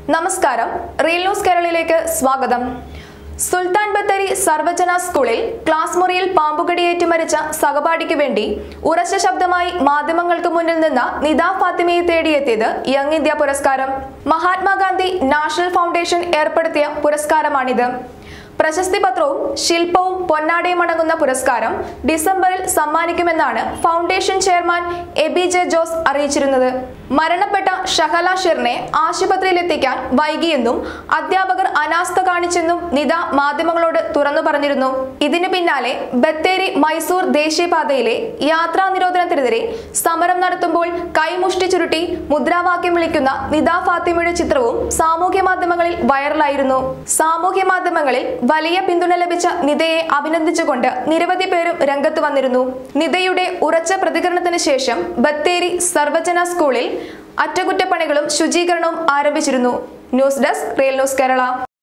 നമസ്കാരം real news കേരളയിലേക്ക് സ്വാഗതം സുൽത്താൻ ബത്തേരി സർവജന സ്കൂളിൽ ക്ലാസ് മുറിയിൽ പാമ്പുകടിയേറ്റ് മരിച്ച സഹപാഠിക്ക് വേണ്ടി ഉറച്ച ശബ്ദമായി മാധ്യമങ്ങൾക്ക് മുന്നിൽ നിന്ന് നിദാ ഫാത്തിമയെ തേടിയെത്തിയത് യങ് ഇന്ത്യ പുരസ്കാരം മഹാത്മാഗാന്ധി നാഷണൽ ഫൗണ്ടേഷൻ ഏർപ്പെടുത്തിയ പുരസ്കാരമാണിത് പ്രശസ്തി പത്രവും ശില്പവും പൊന്നാടയും അടങ്ങുന്ന പുരസ്കാരം ഡിസംബറിൽ സമ്മാനിക്കുമെന്നാണ് foundation chairman Aby J Jose അറിയിച്ചിരുന്നത് മരണപ്പെട്ട ഷഹല ഷിറിനെ ആശുപത്രിയിലെത്തിക്കാൻ വൈകിയെന്നും അധ്യാപകർ അനാസ്ഥ കാണിച്ചെന്നും നിത മാധ്യമങ്ങളോട് തുറന്നു പറഞ്ഞിരുന്നു ഇതിന് പിന്നാലെ ബത്തേരി മൈസൂർ ദേശീയപാതയിലെ യാത്രാ നിരോധനത്തിനെതിരെ സമരം നടത്തുമ്പോൾ കൈമുഷ്ടി ചുരുട്ടി മുദ്രാവാക്യം വിളിക്കുന്ന നിദ ഫാത്തിമയുടെ ചിത്രവും സാമൂഹ്യ മാധ്യമങ്ങളിൽ വൈറലായിരുന്നു സാമൂഹ്യ മാധ്യമങ്ങളിൽ വലിയ പിന്തുണ ലഭിച്ച നിതയെ അഭിനന്ദിച്ചുകൊണ്ട് നിരവധി പേരും രംഗത്ത് വന്നിരുന്നു നിതയുടെ ഉറച്ച പ്രതികരണത്തിന് ശേഷം ബത്തേരി സർവജന സ്കൂളിൽ അറ്റകുറ്റപ്പണികളും ശുചീകരണവും ആരംഭിച്ചിരുന്നു news desk real news Kerala